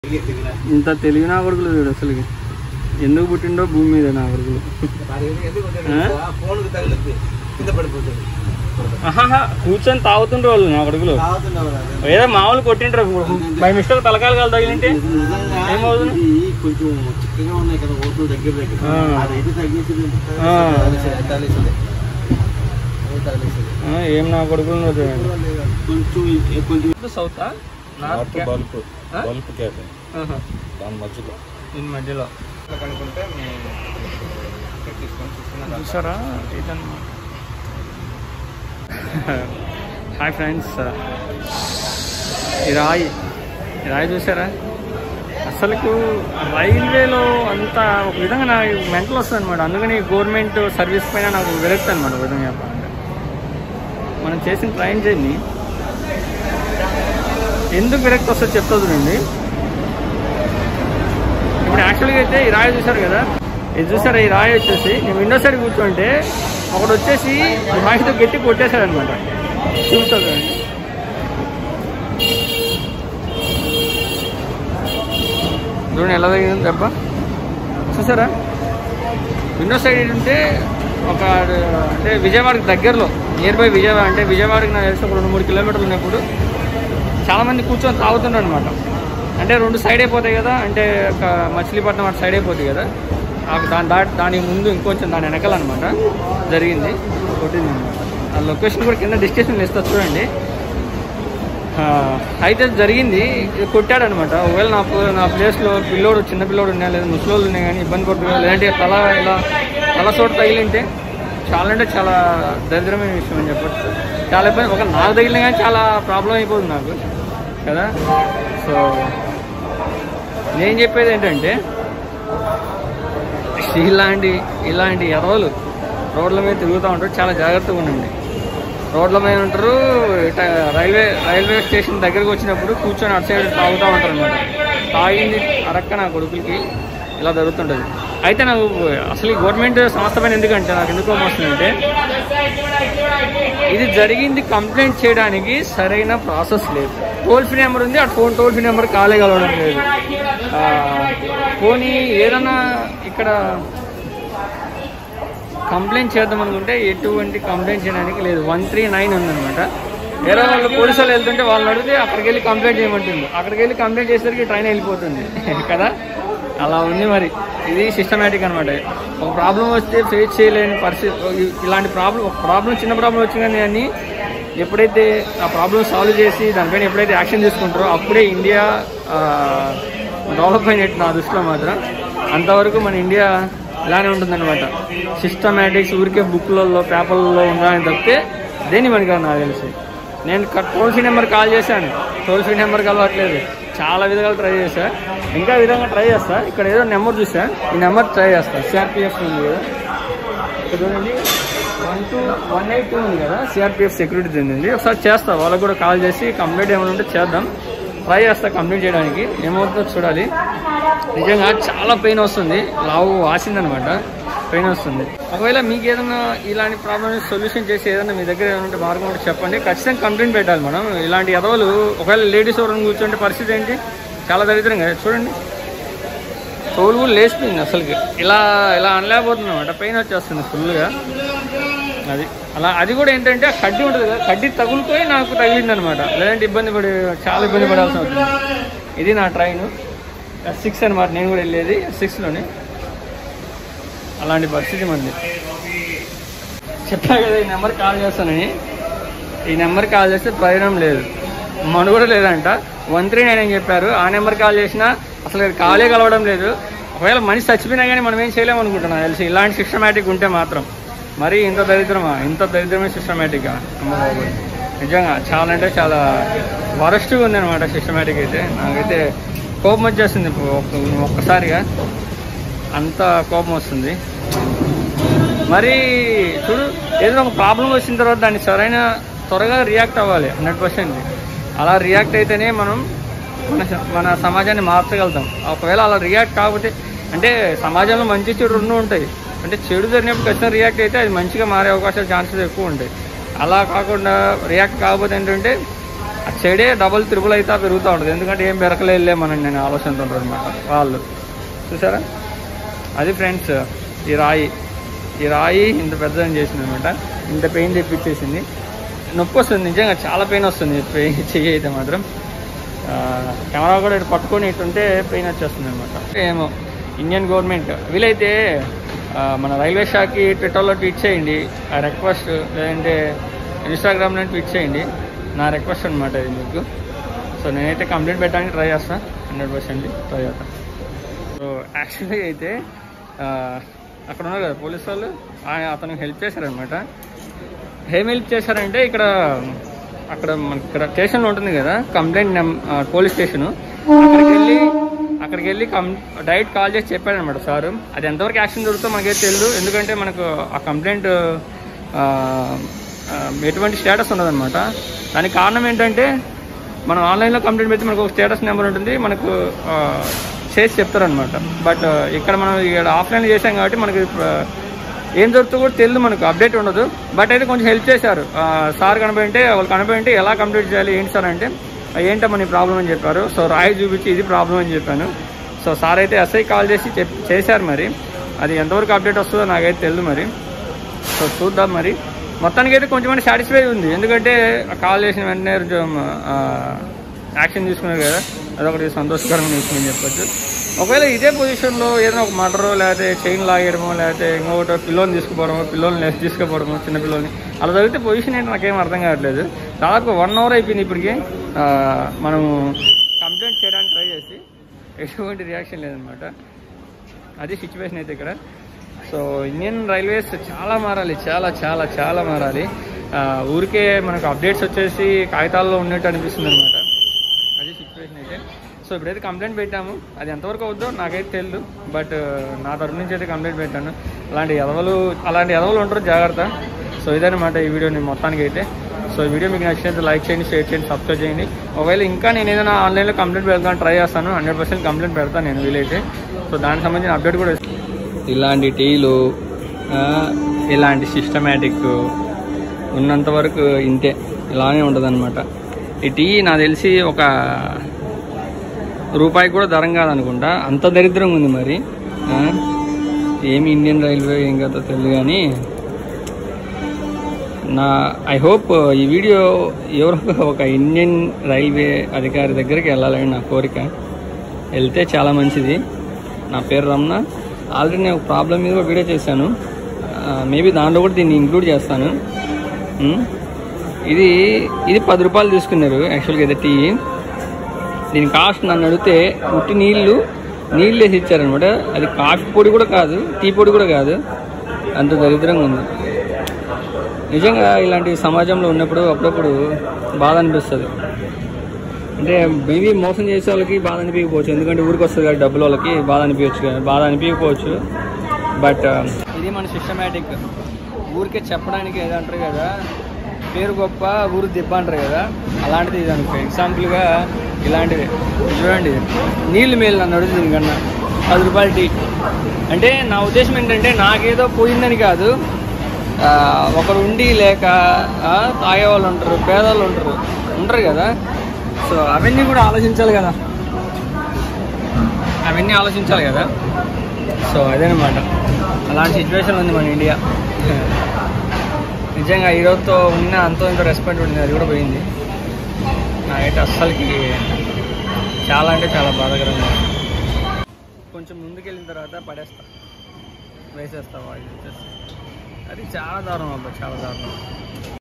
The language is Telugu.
ఇంత తెలివి నా కొడుకులు చూడు అసలు ఎందుకు పుట్టిండో భూమి మీద నా కొడుకులు ఫోన్ తగిలింది కింద పడిపోతుంది ఆహాహా, కూర్చొని తాగుతుండ్రు వాళ్ళు నా కొడుకులు ఏదో మామూలు కొట్టిండ్రు బై మిస్టేక్ తలకాయలు కాలు తగిలింటే ఏమవుతుంది? ఇది కొంచెం చిక్కగా ఉన్నాయి కదా ఓట్లు దగ్గర దగ్గర ఆ. అదైతే తగ్గించింది ఆ. తగిలేసింది తగిలేసింది అది తగిలేసింది ఆ, ఏం నా కొడుకులు చూడండి కొంచెం ఇ- కొంచెం సౌతా నార్త్ బల్బ్ ఆ? బల్బ్ క్యాబిన్ దాని మధ్యలో దీని మధ్యలో కనుకుంటే తీసుకొని చూసుకున్నాను చూసారా ఇదన్నమాట హాయ్ ఫ్రెండ్స్ ఈ రాయి ఈ రాయి చూసారా అసలుకు రైల్వేలో అంత ఒక విధంగా నాకు మెంటల్ వస్తుంది అనమాట అందుకని గవర్నమెంట్ సర్వీస్ పైన నాకు విరక్తి అనమాట ఒక విధంగా చెప్పాలంటే మనం చేసిన ట్రైన్ జర్నీ ఎందుకు విరక్తి వస్తుందో చెప్తా చూడండి ఇప్పుడు యాక్చువల్గా అయితే ఈ రాయి చూసారు కదా ఇది చూసారా ఈ రాయి వచ్చేసి నేను విండో సైడ్ కూర్చుంటే ఒకడు వచ్చేసి ఈ రాయితో గట్టి కొట్టేశాడు అనమాట చూస్తా చూడండి చూడండి ఎలా తగ్గింది దెబ్బ చూసారా విండో సైడ్ ఉంటే ఒక అంటే విజయవాడకి దగ్గరలో నియర్ బై విజయవాడ అంటే విజయవాడకి నాకు తెలిసి ఒక రెండు మూడు కిలోమీటర్లు ఉన్నప్పుడు చాలామంది కూర్చొని తాగుతున్నారు అనమాట అంటే రెండు సైడ్ అయిపోతాయి కదా అంటే ఒక మచిలీపట్నం అటు సైడ్ అయిపోతుంది కదా ఆ దాని దాటి దానికి ముందు ఇంకొంచెం దాని వెనకాల అనమాట జరిగింది కొట్టింది అనమాట ఆ లొకేషన్ కూడా కింద డిస్క్రిప్షన్ ఇస్తా చూడండి ఆ, అయితే జరిగింది ఇది కొట్టాడనమాట ఒకవేళ నా ప్ల- నా ప్లేస్లో పిల్లోడు చిన్న పిల్లోడు ఉన్నా లేదా ముసలోళ్ళు ఉన్నాయి కానీ ఇబ్బంది పడుతుంది లేదంటే తల ఇలా తల చోటు తగిలింటే చాలా అంటే చాలా దరిద్రమైన విషయం అని చెప్పచ్చు చాలా ఇబ్బంది ఒక నాకు తగిలిన కానీ చాలా ప్రాబ్లం అయిపోతుంది నాకు కదా సో నేను చెప్పేది ఏంటంటే ఇలాంటి ఇలాంటి ఎదవలు రోడ్ల మీద తిరుగుతూ ఉంటారు చాలా జాగ్రత్తగా ఉండండి రోడ్ల మీద ఉంటారు ఇట రైల్వే రైల్వే స్టేషన్ దగ్గరకు వచ్చినప్పుడు కూర్చొని అటు సైడ్ తాగుతూ ఉంటారు అనమాట తాగింది అరక్క నా కొడుకులకి ఇలా జరుగుతుంటుంది అయితే నాకు అసలు ఈ గవర్నమెంట్ సంస్థ పైన ఎందుకంటే నాకు ఎందుకు కోపం వస్తుందంటే ఇది జరిగింది కంప్లైంట్ చేయడానికి సరైన ప్రాసెస్ లేదు టోల్ ఫ్రీ నెంబర్ ఉంది ఆ ఫోన్ టోల్ ఫ్రీ నెంబర్ కాలే కలవడం లేదు ఆ, పోనీ ఏదన్నా ఇక్కడ కంప్లైంట్ చేద్దాం అనుకుంటే ఎటువంటి కంప్లైంట్ చేయడానికి లేదు వన్ త్రీ నైన్ ఉందన్నమాట వేరే వాళ్ళు పోలీసు వాళ్ళు వెళ్తుంటే వాళ్ళని అడిగితే అక్కడికి వెళ్ళి కంప్లైంట్ చేయమంటుంది అక్కడికి వెళ్ళి కంప్లైంట్ చేసేసరికి ట్రైన్ వెళ్ళిపోతుంది కదా అలా ఉంది మరి ఇది సిస్టమేటిక్ అనమాట ఒక ప్రాబ్లం వస్తే ఫేస్ చేయలేని పరిస్థితి ఇలాంటి ప్రాబ్లం ఒక ప్రాబ్లం చిన్న ప్రాబ్లం వచ్చిందని అని ఎప్పుడైతే ఆ ప్రాబ్లం సాల్వ్ చేసి దానిపైన ఎప్పుడైతే యాక్షన్ తీసుకుంటారో అప్పుడే ఇండియా డెవలప్ అయినట్టు నా దృష్టిలో మాత్రం అంతవరకు మన ఇండియా ఇలానే ఉంటుందన్నమాట సిస్టమేటిక్స్ ఊరికే బుక్లలో పేపర్లలో ఉండాలని తప్పితే దేని మనకి నాకు తెలిసి నేను టోల్ ఫ్రీ నెంబర్ కాల్ చేశాను టోల్ ఫ్రీ నెంబర్ కలవట్లేదు చాలా విధాలుగా ట్రై చేశా ఇంకా విధంగా ట్రై చేస్తా ఇక్కడ ఏదో నెంబర్ చూసా ఈ నెంబర్ ట్రై చేస్తా సిఆర్పిఎఫ్ ఉంది కదా ఇక్కడ చూడండి one two one eight two ఉంది కదా సిఆర్పిఎఫ్ సెక్యూరిటీ ఉంది ఒకసారి చేస్తా వాళ్ళకు కూడా కాల్ చేసి కంప్లైంట్ ఏమైనా ఉంటే చేద్దాం ట్రై చేస్తా కంప్లీట్ చేయడానికి ఏమవుతుందో చూడాలి నిజంగా చాలా పెయిన్ వస్తుంది లావు వాసిందనమాట పెయిన్ వస్తుంది ఒకవేళ మీకు ఏదైనా ఇలాంటి ప్రాబ్లమ్ సొల్యూషన్ చేసి ఏదైనా మీ దగ్గర ఏదైనా ఉంటే మార్గం ఉంటే చెప్పండి ఖచ్చితంగా కంప్లైంట్ పెట్టాలి మనం ఇలాంటి ఎదవలు ఒకవేళ లేడీస్ ఎవరైనా కూర్చుంటే పరిస్థితి ఏంటి చాలా దరిద్రం కదా చూడండి తోలు కూడా లేచిపోయింది అసలుకి ఇలా ఇలా అనలేకపోతుంది అనమాట పెయిన్ వచ్చేస్తుంది ఫుల్గా అది అలా అది కూడా ఏంటంటే ఆ కడ్డీ ఉంటుంది కదా కడ్డీ తగులుకొని నాకు తగిలింది అనమాట లేదంటే ఇబ్బంది పడి చాలా ఇబ్బంది పడాల్సి అవుతుంది ఇది నా ట్రైన్ సిక్స్ అనమాట నేను కూడా వెళ్ళేది సిక్స్లోనే అలాంటి పరిస్థితి మంది చెప్పా కదా ఈ నెంబర్ కాల్ చేస్తానని ఈ నెంబర్ కాల్ చేస్తే ప్రయోజనం లేదు మనుగడ లేదంట వన్ త్రీ నైన్ అని చెప్పారు ఆ నెంబర్ కాల్ చేసినా అసలు కాలే కలవడం లేదు ఒకవేళ మనిషి చచ్చిపోయినా కానీ మనం ఏం చేయలేము అనుకుంటున్నా తెలిసి ఇలాంటి సిస్టమేటిక్ ఉంటే మాత్రం మరి ఇంత దరిద్రమా ఇంత దరిద్రమైన సిస్టమేటిక్గా అమ్మ బాబోయ్. నిజంగా చాలా అంటే చాలా వరస్ట్గా ఉంది అనమాట సిస్టమేటిక్ అయితే నాకైతే కోపం వచ్చేస్తుంది ఒక్క- ఒక్కసారిగా అంత కోపం వస్తుంది మరి చూడు ఏదైనా ఒక ప్రాబ్లం వచ్చిన తర్వాత దాన్ని సరైన త్వరగా రియాక్ట్ అవ్వాలి హండ్రెడ్ పర్సెంట్ అలా రియాక్ట్ అయితేనే మనం మన స- మన సమాజాన్ని మార్చగలుగుతాం ఒకవేళ అలా రియాక్ట్ కాకపోతే అంటే సమాజంలో మంచి చెడు రెండు ఉంటాయి అంటే చెడు జరిగినప్పుడు ఖచ్చితంగా రియాక్ట్ అయితే అది మంచిగా మారే అవకాశాలు ఛాన్సెస్ ఎక్కువ ఉంటాయి అలా కాకుండా రియాక్ట్ కాకపోతే ఏంటంటే ఆ సైడే డబుల్ త్రిబుల్ అయితే పెరుగుతూ ఉంటుంది ఎందుకంటే ఏం పెరకలే మనం నేను ఆలోచనతో ఉంటారు అనమాట వాళ్ళు చూసారా అది ఫ్రెండ్స్ ఈ రాయి ఈ రాయి ఇంత పెద్దదని చేసింది అనమాట ఇంత పెయిన్ తెప్పించేసింది నొప్పి వస్తుంది నిజంగా చాలా పెయిన్ వస్తుంది పెయిన్ చెయ్యి అయితే మాత్రం ఆ, కెమెరా కూడా ఇటు పట్టుకొని ఇటుంటే పెయిన్ వచ్చేస్తుంది అనమాట ఏమో ఇండియన్ గవర్నమెంట్ వీలైతే ఆ, మన రైల్వే శాఖకి ట్విట్టర్లో ట్వీట్ చేయండి ఆ రిక్వెస్ట్ లేదంటే ఇన్స్టాగ్రామ్లో ట్వీట్ చేయండి నా రిక్వెస్ట్ అనమాట ఇది మీకు సో నేనైతే కంప్లైంట్ పెట్టడానికి ట్రై చేస్తాను హండ్రెడ్ పర్సెంట్ ట్రై చేస్తాను సో యాక్చువల్లీ అయితే ఆ, అక్కడ ఉన్నారు కదా పోలీస్ వాళ్ళు ఆయన అతనికి హెల్ప్ చేశారనమాట ఏం హెల్ప్ చేశారంటే ఇక్కడ అక్కడ మనకి ఇక్కడ స్టేషన్లో ఉంటుంది కదా కంప్లైంట్ నెం పోలీస్ స్టేషను అక్కడికి వెళ్ళి అక్కడికి వెళ్ళి కం డైరెక్ట్ కాల్ చేసి చెప్పాడనమాట సారు అది ఎంతవరకు యాక్షన్ దొరుకుతుందో మనకైతే తెలియదు ఎందుకంటే మనకు ఆ కంప్లైంట్ ఆ, ఆ, ఎటువంటి స్టేటస్ ఉండదన్నమాట దానికి కారణం ఏంటంటే మనం ఆన్లైన్లో కంప్లైంట్ పెడితే మనకు ఒక స్టేటస్ నెంబర్ ఉంటుంది మనకు ఆ, చేసి చెప్తారనమాట బట్ ఇక్కడ మనం ఇక్కడ ఆఫ్లైన్లో చేసాం కాబట్టి మనకి ఆ, ఏం జరుగుతుందో కూడా తెలియదు మనకు అప్డేట్ ఉండదు బట్ అయితే కొంచెం హెల్ప్ చేశారు ఆ, సార్ కనబడింటే వాళ్ళు కనబడింటే ఎలా కంప్లీట్ చేయాలి ఏంటి సార్ అంటే "ఆ, ఏంటమ్మా నీ ప్రాబ్లం అని చెప్పారు సో రాయి చూపించి ఇది ప్రాబ్లం అని చెప్పాను సో సార్ అయితే ఎస్ఐ కాల్ చేసి చెప్ చేశారు మరి అది ఎంతవరకు అప్డేట్ వస్తుందో నాకైతే తెలియదు మరి సో చూద్దాం మరి మొత్తానికి అయితే కొంచెం సాటిస్ఫై ఉంది ఎందుకంటే కాల్ చేసిన వెంటనే కొంచెం ఆ, యాక్షన్ తీసుకున్నారు కదా అదొకటి సంతోషకరంగా తీసుకుని చెప్పొచ్చు ఒకవేళ ఇదే పొజిషన్లో ఏదైనా ఒక మర్డర్ లేకపోతే చైన్ లాగేయడమో లేకపోతే ఇంకొకటి పిల్లోని తీసుకుపోవడమో పిల్లోని లేచి తీసుకుపోవడమో చిన్న పిల్లోని అలా జరిగితే పొజిషన్ ఏంటి నాకేం అర్థం కావట్లేదు దాదాపు వన్ అవర్ అయిపోయింది ఇప్పటికి ఆ, మనం కంప్లైంట్ చేయడానికి ట్రై చేసి ఎటువంటి రియాక్షన్ లేదనమాట అది సిచ్యువేషన్ అయితే ఇక్కడ సో ఇండియన్ రైల్వేస్ చాలా మారాలి చాలా చాలా చాలా మారాలి ఆ, ఊరికే మనకు అప్డేట్స్ వచ్చేసి కాగితాల్లో ఉన్నట్టు అనిపిస్తుంది అనమాట అది సిచ్యువేషన్ అయితే సో ఇప్పుడైతే కంప్లైంట్ పెట్టాము అది ఎంతవరకు అవుద్దో నాకైతే తెలియదు బట్ నా తరపు నుంచి అయితే కంప్లైంట్ పెట్టాను అలాంటి ఎదవలు అలాంటి ఎదవలు ఉంటారు జాగ్రత్త సో ఇదన్నమాట ఈ వీడియో నేను మొత్తానికి అయితే సో ఈ వీడియో మీకు నచ్చినట్టు లైక్ చేయండి షేర్ చేయండి సబ్స్క్రైబ్ చేయండి ఒకవేళ ఇంకా నేను ఏదైనా ఆన్లైన్లో కంప్లైంట్ పెడతాను ట్రై చేస్తాను హండ్రెడ్ పర్సెంట్ కంప్లైంట్ పెడతాను నేను వీలైతే సో దానికి సంబంధించిన అప్డేట్ కూడా ఇస్తాను. ఇలాంటి టీలు ఆ, ఇలాంటి సిస్టమేటిక్ ఉన్నంత వరకు ఇంతే ఇలానే ఉంటుంది ఈ టీ నాకు తెలిసి ఒక రూపాయికి కూడా ధరం కాదనుకుంటా అంత దరిద్రంగా ఉంది మరి ఆ, ఏమి ఇండియన్ రైల్వే ఏం కదా తెలియదు కానీ నా ఐ హోప్ ఈ వీడియో ఎవరో ఒక ఇండియన్ రైల్వే అధికారి దగ్గరికి వెళ్ళాలని నా కోరిక వెళ్తే చాలా మంచిది నా పేరు రమణ ఆల్రెడీ నేను ఒక ప్రాబ్లం మీద ఒక వీడియో చేశాను మేబీ దాంట్లో కూడా దీన్ని ఇంక్లూడ్ చేస్తాను ఉమ్. ఇది ఇది పది రూపాయలు తీసుకున్నారు యాక్చువల్గా ఇది టీ దీని కాస్ట్ నన్ను అడిగితే ఉట్టి నీళ్ళు నీళ్ళు వేసి ఇచ్చారనమాట అది కాఫీ పొడి కూడా కాదు టీ పొడి కూడా కాదు అంత దరిద్రంగా ఉంది నిజంగా ఇలాంటి సమాజంలో ఉన్నప్పుడు అప్పుడప్పుడు బాధ అనిపిస్తుంది అంటే మేబీ మోసం చేసే వాళ్ళకి బాధ అనిపించకపోవచ్చు ఎందుకంటే ఊరికి వస్తుంది కదా డబ్బుల వాళ్ళకి బాధ అనిపించచ్చు కదా బాధ అనిపించకపోవచ్చు బట్ ఇది మన సిస్టమేటిక్ ఊరికే చెప్పడానికి ఏదంటారు కదా పేరు గొప్ప ఊరు దిబ్బ అంటారు కదా అలాంటిది ఇది అనుకో ఎగ్జాంపుల్గా ఇలాంటిది చూడండి నీళ్ళు మేలు నన్ను అడుగుతుంది దీనికన్నా పది రూపాయలు టీ అంటే నా ఉద్దేశం ఏంటంటే నాకేదో పోయిందని కాదు ఆ, ఒకరు ఉండి లేక ఆ, తాగేవాళ్ళు ఉంటారు పేదవాళ్ళు ఉంటారు ఉంటారు కదా సో అవన్నీ కూడా ఆలోచించాలి కదా అవన్నీ ఆలోచించాలి కదా సో అదేనమాట అలాంటి సిచ్యువేషన్ ఉంది మన ఇండియా నిజంగా ఈరోజుతో ఉన్న అంతో ఇంత రెస్పెక్ట్ ఉంది అది కూడా పోయింది నాకైతే అస్సలకి చాలా అంటే చాలా బాధాకరంగా ఉంది. కొంచెం ముందుకెళ్ళిన తర్వాత పడేస్తా వేసేస్తా వాళ్ళు వచ్చేసి అది చాలా దారుణం అబ్బా చాలా దారుణం